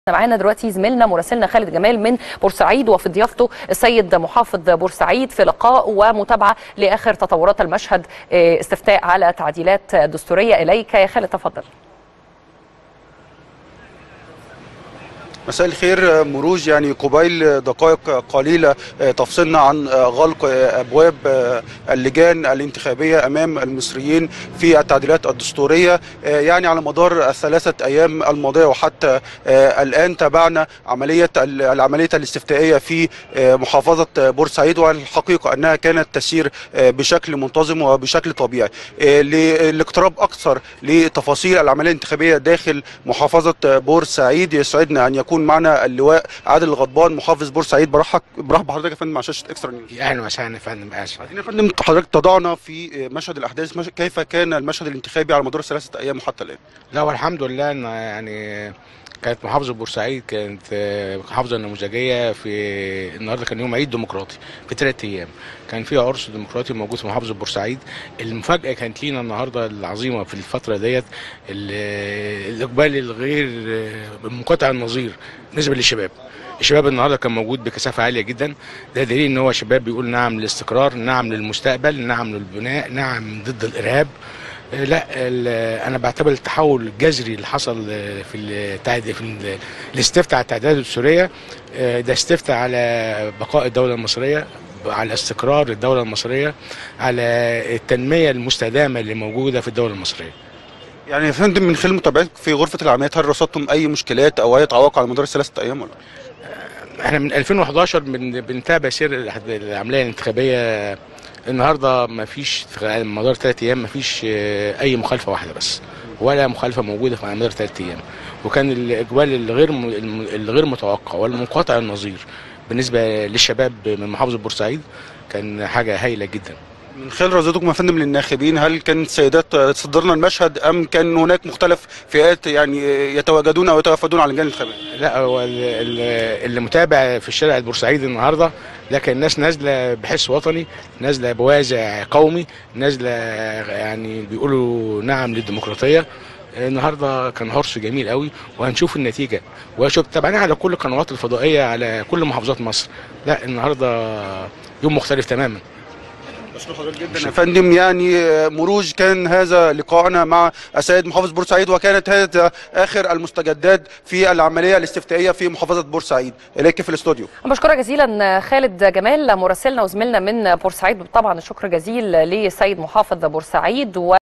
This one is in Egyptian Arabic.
معانا دلوقتي زميلنا مراسلنا خالد جمال من بورسعيد وفي ضيافته السيد محافظ بورسعيد في لقاء ومتابعه لاخر تطورات المشهد استفتاء على تعديلات دستوريه اليك يا خالد تفضل. مساء الخير مروج يعني قبيل دقائق قليله تفصلنا عن غلق ابواب اللجان الانتخابيه امام المصريين في التعديلات الدستوريه يعني على مدار الثلاثه ايام الماضيه وحتى الان تابعنا عمليه العمليه الاستفتائيه في محافظه بورسعيد والحقيقه انها كانت تسير بشكل منتظم وبشكل طبيعي للاقتراب اكثر لتفاصيل العمليه الانتخابيه داخل محافظه بورسعيد يسعدنا ان يكون يكون معنا اللواء عادل الغضبان محافظ بورسعيد برحب برحب بحضرتك يا فندم مع شاشه اكسترا نيوز اهلا وسهلا يا فندم اسف يا فندم حضرتك تضعنا في مشهد الاحداث كيف كان المشهد الانتخابي على مدار الثلاثه ايام وحتى الان لا والحمد لله ان يعني كانت محافظه بورسعيد كانت محافظه نموذجيه في النهارده كان يوم عيد ديمقراطي في ثلاث ايام كان فيها عرس ديمقراطي موجود في محافظه بورسعيد المفاجاه كانت لينا النهارده العظيمه في الفتره ديت الاقبال الغير منقطع النظير بالنسبه للشباب الشباب النهارده كان موجود بكثافه عاليه جدا ده دليل ان هو شباب بيقول نعم للاستقرار نعم للمستقبل نعم للبناء نعم ضد الارهاب لا انا بعتبر التحول الجذري اللي حصل في التعدي في الاستفتاء على التعديلات الدستوريه ده استفتاء على بقاء الدوله المصريه على استقرار الدوله المصريه على التنميه المستدامه اللي موجوده في الدوله المصريه يعني يا فندم من خلال متابعتك في غرفه العمليات هل رصدتم اي مشكلات او اي تعوق على مدار الثلاثه ايام ولا احنا من 2011 بنتابع سير العمليه الانتخابيه النهارده ما فيش في مدار ثلاث ايام ما فيش اي مخالفه واحده بس ولا مخالفه موجوده في مدار ثلاث ايام وكان الاقبال الغير الغير متوقع والمنقطع النظير بالنسبه للشباب من محافظه بورسعيد كان حاجه هايله جدا من خلال رصدكم يا فندم للناخبين هل كانت سيدات تصدرنا المشهد ام كان هناك مختلف فئات يعني يتواجدون او يتوافدون على اللجان الانتخابيه؟ لا هو اللي متابع في الشارع البورسعيدي النهارده لكن الناس نازله بحس وطني نازله بوازع قومي نازله يعني بيقولوا نعم للديمقراطيه النهارده كان عرس جميل قوي وهنشوف النتيجه وشوف تابعنا على كل القنوات الفضائيه على كل محافظات مصر لا النهارده يوم مختلف تماما بشكر حضرتك جدا يا فندم يعني مروج كان هذا لقاءنا مع السيد محافظ بورسعيد وكانت هذا اخر المستجدات في العمليه الاستفتائيه في محافظه بورسعيد اليك في الاستوديو بشكرك جزيلا خالد جمال مراسلنا وزميلنا من بورسعيد طبعا الشكر جزيل للسيد محافظ بورسعيد و